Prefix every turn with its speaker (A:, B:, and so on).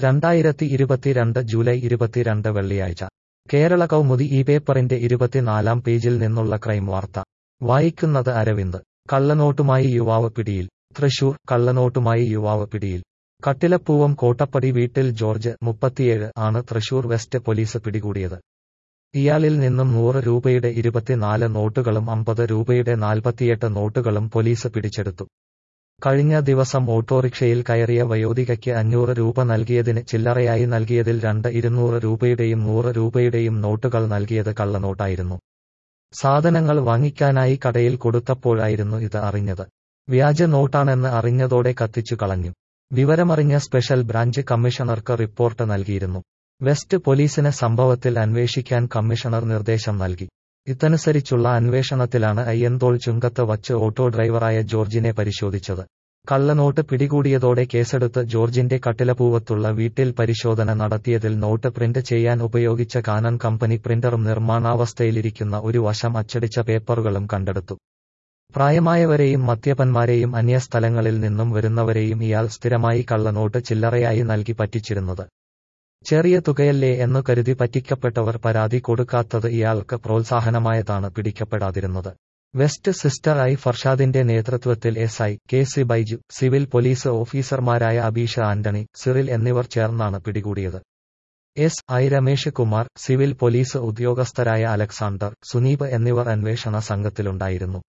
A: രണ്ടായിരത്തി ഇരുപത്തിരണ്ട് ജൂലൈ ഇരുപത്തിരണ്ട് വെള്ളിയാഴ്ച കേരള കൗമുദി ഈ പേപ്പറിന്റെ ഇരുപത്തിനാലാം പേജിൽ നിന്നുള്ള ക്രൈം വാർത്ത വായിക്കുന്നത് അരവിന്ദ് കള്ളനോട്ടുമായി യുവാവ് പിടിയിൽ തൃശൂർ കള്ളനോട്ടുമായി യുവാവ് പിടിയിൽ കട്ടിലപ്പൂവം കോട്ടപ്പടി വീട്ടിൽ ജോർജ് മുപ്പത്തിയേഴ് ആണ് തൃശൂർ വെസ്റ്റ് പോലീസ് പിടികൂടിയത് ഇയാളിൽ നിന്നും നൂറ് രൂപയുടെ ഇരുപത്തിനാല് നോട്ടുകളും അമ്പത് രൂപയുടെ നാൽപ്പത്തിയെട്ട് നോട്ടുകളും പോലീസ് പിടിച്ചെടുത്തു കഴിഞ്ഞ ദിവസം ഓട്ടോറിക്ഷയിൽ കയറിയ വയോധികയ്ക്ക് അഞ്ഞൂറ് രൂപ നൽകിയതിന് ചില്ലറയായി നൽകിയതിൽ രണ്ട് ഇരുന്നൂറ് രൂപയുടെയും നൂറ് രൂപയുടെയും നോട്ടുകൾ നൽകിയത് കള്ളനോട്ടായിരുന്നു സാധനങ്ങൾ വാങ്ങിക്കാനായി കടയിൽ കൊടുത്തപ്പോഴായിരുന്നു ഇത് അറിഞ്ഞത് വ്യാജ നോട്ടാണെന്ന് അറിഞ്ഞതോടെ കത്തിച്ചു കളഞ്ഞു വിവരമറിഞ്ഞ സ്പെഷ്യൽ ബ്രാഞ്ച് കമ്മീഷണർക്ക് റിപ്പോർട്ട് നൽകിയിരുന്നു വെസ്റ്റ് പോലീസിന് സംഭവത്തിൽ അന്വേഷിക്കാൻ കമ്മീഷണർ നിർദ്ദേശം നൽകി ഇതനുസരിച്ചുള്ള അന്വേഷണത്തിലാണ് അയ്യന്തോൾ ചുങ്കത്ത് വച്ച് ഓട്ടോ ഡ്രൈവറായ ജോർജിനെ പരിശോധിച്ചത് കള്ളനോട്ട് പിടികൂടിയതോടെ കേസെടുത്ത് ജോർജിന്റെ കട്ടിലപൂവത്തുള്ള വീട്ടിൽ പരിശോധന നടത്തിയതിൽ നോട്ട് പ്രിന്റ് ചെയ്യാൻ ഉപയോഗിച്ച കാനൻ കമ്പനി പ്രിന്ററും നിർമ്മാണാവസ്ഥയിലിരിക്കുന്ന ഒരു വശം അച്ചടിച്ച പേപ്പറുകളും കണ്ടെടുത്തു പ്രായമായവരെയും മദ്യപന്മാരെയും അന്യസ്ഥലങ്ങളിൽ നിന്നും വരുന്നവരെയും ഇയാൾ സ്ഥിരമായി കള്ളനോട്ട് ചില്ലറയായി നൽകി പറ്റിച്ചിരുന്നത് ചെറിയ തുകയല്ലേ എന്നു കരുതി പറ്റിക്കപ്പെട്ടവർ പരാതി കൊടുക്കാത്തത് ഇയാൾക്ക് പ്രോത്സാഹനമായതാണ് പിടിക്കപ്പെടാതിരുന്നത് വെസ്റ്റ് സിസ്റ്റർ ഐ ഫർഷാദിന്റെ നേതൃത്വത്തിൽ S I K C Baiju civil police ഓഫീസർമാരായ അബീഷ ആന്റണി സിറിൽ എന്നിവർ ചേർന്നാണ് പിടികൂടിയത് S I Ramesh Kumar civil police ഉദ്യോഗസ്ഥരായ അലക്സാണ്ടർ സുനീപ് എന്നിവർ അന്വേഷണ സംഘത്തിലുണ്ടായിരുന്നു